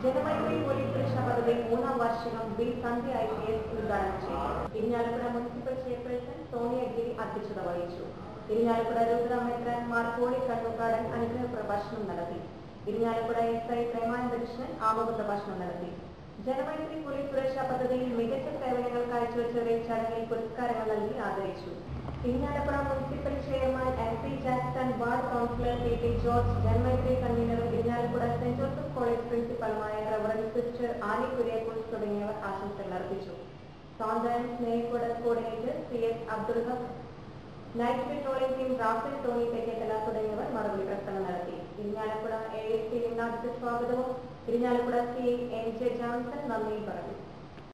Janamaithri police സുരക്ഷാ പദ്ധതി മൂന്നാം വാർഷികം B Sandhya I P S ഉദ്ഘാടനം ചെയ്തു ഇരിഞ്ഞാലക്കുട മുനിസിപ്പൽ ചെയർപേഴ്സൺ സോണിയഗിരി അധ്യക്ഷത വഹിച്ചു ഇരിഞ്ഞാലക്കുട രുദ്രമെത്രൻ മാർ പോളി കണ്ണൂക്കാടൻ അനുഗ്രഹ പ്രഭാഷണം നടത്തി ഇരിഞ്ഞാലക്കുട എസ് ഐ പ്രേമാനന്ദ കൃഷ്ണൻ ആമുഖ പ്രഭാഷണം നടത്തി ജനമൈത്രി പോലീസ് സുരക്ഷാ പദ്ധതിയിൽ മികച്ച സേവനങ്ങൾ കാഴ്ചവെച്ചവരെ ചടങ്ങിൽ പുരസ്കാരങ്ങൾ നൽകി ആദരിച്ചു Irinjalakuda municipal chairman M P Jackson ward councillor P T George Janamaithri കൺവീനറും ഇരിഞ്ഞാലക്കുട സെന്റ് ജോസഫ് കോളേജ് പ്രിൻസിപ്പലുമായ റവറൻഡ് സിസ്റ്റർ ആനി കുര്യാക്കോസ് തുടങ്ങിയവർ ആശംസകൾ അർപ്പിച്ചു സാന്ത്വനം സ്നേഹിക്കോട് coordinator C S Abdul Haq night patrolling team Raphael Tony Thekkethala തുടങ്ങിയവർ മറുപടി പ്രസംഗം നടത്തി Irinjalakuda A S P Lingaditya സ്വാഗതവും Irinjalakuda C N J Johnson നന്ദിയും പറഞ്ഞു